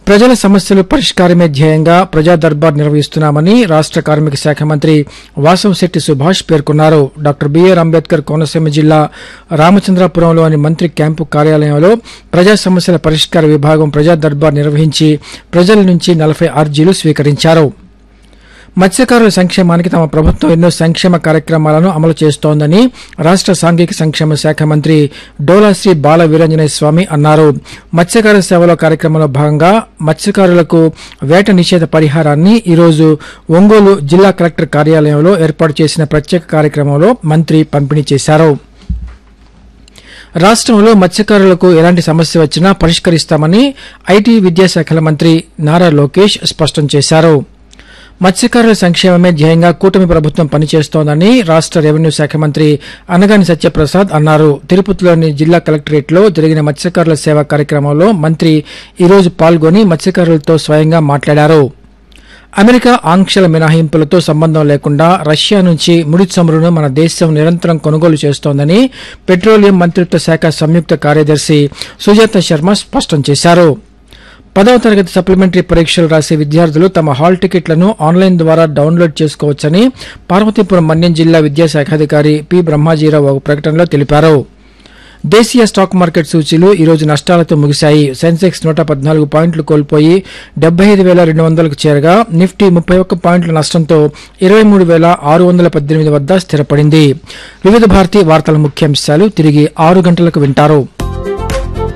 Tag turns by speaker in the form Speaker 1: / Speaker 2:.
Speaker 1: ప్రజల సమస్యలు పరిష్కారమే ధ్యేయంగా ప్రజా దర్బార్ నిర్వహిస్తున్నామని రాష్ట కార్మిక శాఖ మంత్రి వాసంశెట్టి సుభాష్ పేర్కొన్నారు డాక్టర్ బిఆర్ అంబేద్కర్ కోనసీమ జిల్లా రామచంద్రాపురంలోని మంత్రి క్యాంపు కార్యాలయంలో ప్రజా సమస్యల పరిష్కార విభాగం ప్రజా దర్బార్ నిర్వహించి ప్రజల నుంచి నలభై అర్జీలు స్వీకరించారు మత్స్యకారుల సంక్షేమానికి తమ ప్రభుత్వం ఎన్నో సంక్షేమ కార్యక్రమాలను అమలు చేస్తోందని రాష్ట సాంఘిక సంక్షేమ శాఖ మంత్రి డోలాశ్రీ బాల వీరంజనేయ స్వామి అన్నారు మత్స్యకార సేవలో కార్యక్రమంలో భాగంగా మత్స్యకారులకు వేట నిషేధ పరిహారాన్ని ఈరోజు ఒంగోలు జిల్లా కలెక్టర్ కార్యాలయంలో ఏర్పాటు చేసిన ప్రత్యేక కార్యక్రమంలో మంత్రి పంపిణీ చేశారు రాష్ట్రంలో మత్స్యకారులకు ఎలాంటి సమస్య వచ్చినా పరిష్కరిస్తామని ఐటీ విద్యాశాఖల మంత్రి నారా లోకేష్ స్పష్టం చేశారు మత్స్యకారుల సంక్షేమమే ధ్యేయంగా కూటమి ప్రభుత్వం పనిచేస్తోందని రాష్ట రెవెన్యూ శాఖ మంత్రి అనగాని సత్యప్రసాద్ అన్నారు తిరుపతిలోని జిల్లా కలెక్టరేట్లో జరిగిన మత్స్యకారుల సేవా కార్యక్రమంలో మంత్రి ఈరోజు పాల్గొని మత్స్యకారులతో స్వయంగా మాట్లాడారు అమెరికా ఆంక్షల మినహాయింపులతో సంబంధం లేకుండా రష్యా నుంచి ముడి చమురును మన దేశం నిరంతరం కొనుగోలు చేస్తోందని పెట్రోలియం మంత్రిత్వ శాఖ సంయుక్త కార్యదర్శి సుజాత శర్మ స్పష్టం చేశారు పదవ తరగతి సప్లిమెంటరీ పరీక్షలు రాసే విద్యార్థులు తమ హాల్ టికెట్లను ఆన్లైన్ ద్వారా డౌన్లోడ్ చేసుకోవచ్చని పార్వతీపురం మన్యం జిల్లా విద్యాశాఖాధికారి పి బ్రహ్మాజీరావు ఒక ప్రకటనలో తెలిపారు దేశీయ స్టాక్ మార్కెట్ సూచీలు ఈ రోజు నష్టాలతో ముగిశాయి సెన్సెక్స్ నూట పద్నాలుగు పాయింట్లు కోల్పోయి డెబ్బై ఐదు వేల రెండు వందలకు చేరగా నిఫ్టీ ముప్పై ఒక్క పాయింట్ల నష్టంతో ఇరవై మూడు వేల ఆరు వందల పద్దెనిమిది వద్ద స్థిరపడింది వివిధ భారతి వార్తల ముఖ్యాంశాలు తిరిగి ఆరు గంటలకు వింటారు